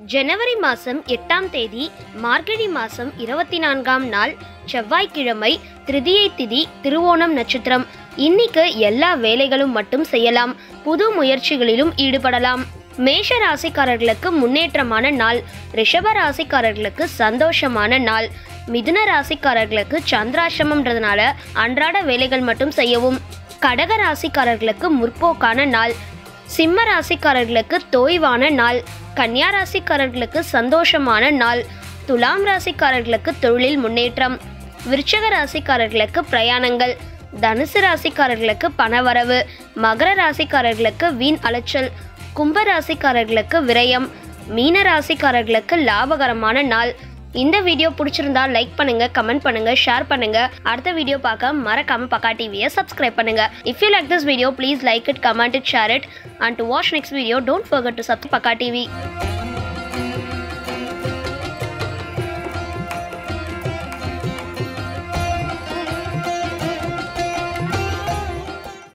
ஜனவரி மாதம் எட்டாம் தேதி மார்கழி மாதம் இருபத்தி நான்காம் நாள் செவ்வாய்க்கிழமை திருதியை திதி திருவோணம் நட்சத்திரம் இன்னைக்கு எல்லா வேலைகளும் மட்டும் செய்யலாம் புது முயற்சிகளிலும் ஈடுபடலாம் மேஷ ராசிக்காரர்களுக்கு முன்னேற்றமான நாள் ரிஷப ராசிக்காரர்களுக்கு சந்தோஷமான நாள் மிதுன ராசிக்காரர்களுக்கு சந்திராசிரமம்ன்றதுனால அன்றாட வேலைகள் மட்டும் செய்யவும் கடக ராசிக்காரர்களுக்கு முற்போக்கான நாள் சிம்ம ராசிக்காரர்களுக்கு தோய்வான நாள் கன்னியா ராசிக்காரர்களுக்கு சந்தோஷமான நாள் துலாம் ராசிக்காரர்களுக்கு தொழிலில் முன்னேற்றம் விருச்சக ராசிக்காரர்களுக்கு பிரயாணங்கள் தனுசு ராசிக்காரர்களுக்கு பணவரவு மகர ராசிக்காரர்களுக்கு வீண் அலைச்சல் கும்ப ராசிக்காரர்களுக்கு விரயம் மீன ராசிக்காரர்களுக்கு லாபகரமான நாள் இந்த வீடியோ பிடிச்சிருந்தா லைக் பண்ணுங்க கமெண்ட் பண்ணுங்க ஷேர் பண்ணுங்க அடுத்த வீடியோ பார்க்க மறக்காம பக்கா டிவியை சப்ஸ்கிரைப் பண்ணுங்க if you like this video please like it comment it share it and to watch next video don't forget to sub Pakka TV